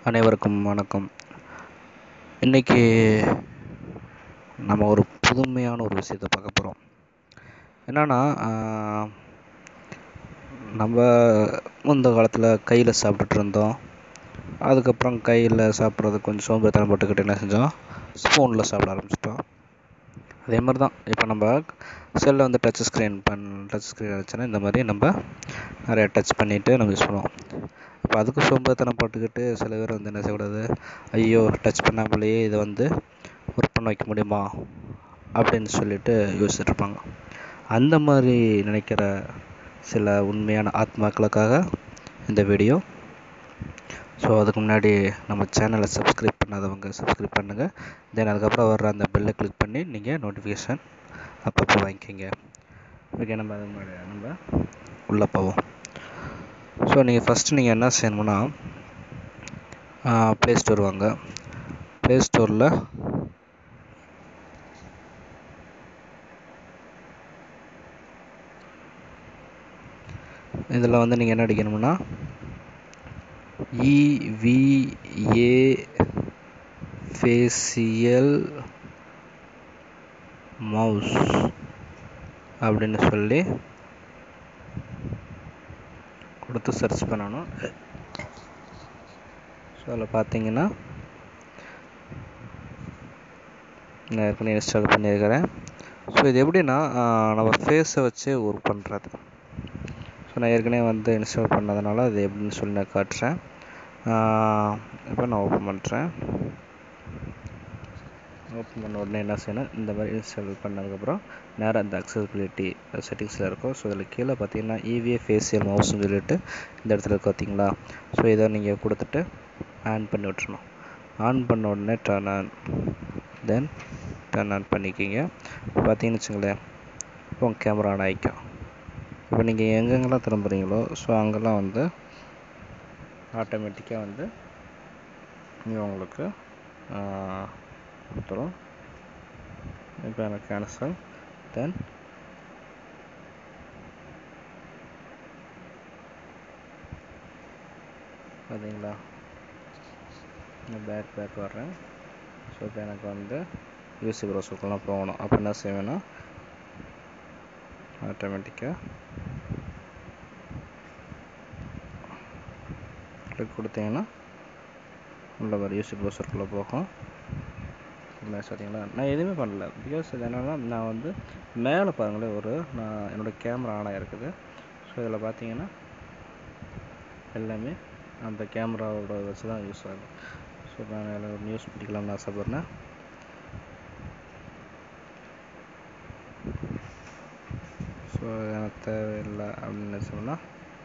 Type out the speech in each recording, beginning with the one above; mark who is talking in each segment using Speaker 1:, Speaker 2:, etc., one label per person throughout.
Speaker 1: அனைவருக்கும் வணக்கம் இன்றைக்கி நம்ம ஒரு புதுமையான ஒரு விஷயத்தை பார்க்க போகிறோம் என்னென்னா நம்ம முந்த காலத்தில் கையில் சாப்பிட்டுட்டு இருந்தோம் அதுக்கப்புறம் கையில் சாப்பிட்றது கொஞ்சம் சோம்பேறித்தனம் போட்டுக்கிட்டு என்ன செஞ்சோம் ஸ்பூனில் சாப்பிட ஆரம்பிச்சிட்டோம் அதே மாதிரி தான் இப்போ நம்ம செல்லை வந்து டச் ஸ்க்ரீன் பண் டச் ஸ்க்ரீன் வச்சுன்னா இந்த மாதிரி நம்ம நிறைய டச் பண்ணிவிட்டு நம்ம யூஸ் பண்ணுவோம் இப்போ அதுக்கு சோம்பேறித்தனம் போட்டுக்கிட்டு சில பேர் வந்து என்ன செய்யக்கூடாது ஐயோ டச் பண்ணாமலேயே இதை வந்து ஒர்க் பண்ண வைக்க முடியுமா அப்படின்னு சொல்லிட்டு யோசிச்சுட்டு இருப்பாங்க அந்த மாதிரி நினைக்கிற சில உண்மையான ஆத்மாக்களுக்காக இந்த வீடியோ ஸோ அதுக்கு முன்னாடி நம்ம சேனலை சப்ஸ்கிரைப் பண்ணாதவங்க சப்ஸ்கிரைப் பண்ணுங்கள் தென் அதுக்கப்புறம் வர்ற அந்த பெல்லை கிளிக் பண்ணி நீங்கள் நோட்டிஃபிகேஷன் அப்பப்போ வாங்கிக்கிங்க ஓகே நம்ம அது மாதிரி நம்ம உள்ளே போவோம் ஸோ நீங்கள் ஃபஸ்ட்டு நீங்கள் என்ன செய்யணும்னா ப்ளே ஸ்டோர் வாங்க ப்ளே ஸ்டோரில் இதில் வந்து நீங்கள் என்ன அடிக்கணும்னா இவிஏ ஃபேசியல் மவுஸ் அப்படின்னு சொல்லி கொடுத்து சர்ச் பண்ணணும் ஸோ அதில் பார்த்தீங்கன்னா நான் ஏற்கனவே இன்ஸ்டால் பண்ணியிருக்கிறேன் ஸோ இது எப்படின்னா நம்ம ஃபேஸை வச்சு ஒர்க் பண்ணுறது ஸோ நான் ஏற்கனவே வந்து இன்ஸ்டால் பண்ணதுனால அது எப்படின்னு சொல்லி நான் காட்டுறேன் இப்போ நான் ஓப்பன் பண்ணுறேன் ஓப்பன் பண்ண உடனே என்ன செய்யணும் இந்த மாதிரி இன்ஸ்டால் பண்ணதுக்கப்புறம் நேராக இந்த அக்சசிபிலிட்டி செட்டிங்ஸில் இருக்கும் ஸோ இதில் கீழே பார்த்தீங்கன்னா இவிஏ ஃபேஷியல் மவுஸ்னு சொல்லிட்டு இந்த இடத்துல இருக்கு பார்த்தீங்களா ஸோ இதை நீங்கள் கொடுத்துட்டு ஆன் பண்ணி விட்றணும் ஆன் பண்ண உடனே turn on then turn on பண்ணிக்கிங்க பார்த்தீங்கன்னு வச்சுங்களேன் இப்போ உங்கள் கேமரா ஆன் ஆகிக்கும் இப்போ நீங்கள் எங்கெங்கெல்லாம் திரும்புகிறீங்களோ ஸோ அங்கெல்லாம் வந்து ஆட்டோமேட்டிக்காக வந்து இங்கே உங்களுக்கு கொடுத்துரும் இப்போ எனக்கு கேன்சல் தென் பார்த்தீங்களா நான் பேக் பேக் வர்றேன் ஸோ இப்போ எனக்கு வந்து யூசி ப்ரௌசருக்குலாம் போகணும் அப்போ என்ன செய்வேன்னா ஆட்டோமேட்டிக்காக கிளிக் கொடுத்தீங்கன்னா உள்ள வர யூசி ப்ரௌசருக்குள்ளே போகும் சரிங்களா நான் எதுவுமே பண்ணல பிகாஸ் இது என்னென்னா நான் வந்து மேலே பாருங்களேன் ஒரு நான் என்னோடய கேமரா ஆனாக இருக்குது ஸோ இதில் பார்த்தீங்கன்னா எல்லாமே அந்த கேமராவோட வச்சு தான் யூஸ் ஆகும் ஸோ நான் அதில் ஒரு நியூஸ் பிடிக்கலாம்னு ஆசைப்பட்றேன் ஸோ எனக்கு தேவையில்லை அப்படின்னு சொன்னால்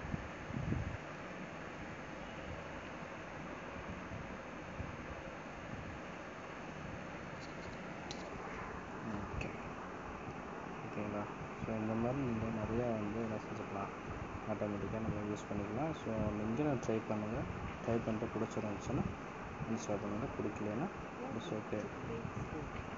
Speaker 1: ஓகே ஓகேங்களா ஸோ இந்த மாதிரி நீங்கள் நிறையா வந்து என்ன செஞ்சுக்கலாம் ஆட்டோமேட்டிக்காக நம்ம யூஸ் பண்ணிக்கலாம் ஸோ நீங்கள் நான் ட்ரை பண்ணுங்கள் ட்ரை பண்ணிட்டு பிடிச்சிருந்துச்சுன்னா இன்ஸ்டால் பண்ணுங்கள் பிடிக்கலன்னா இட்ஸ் ஓகே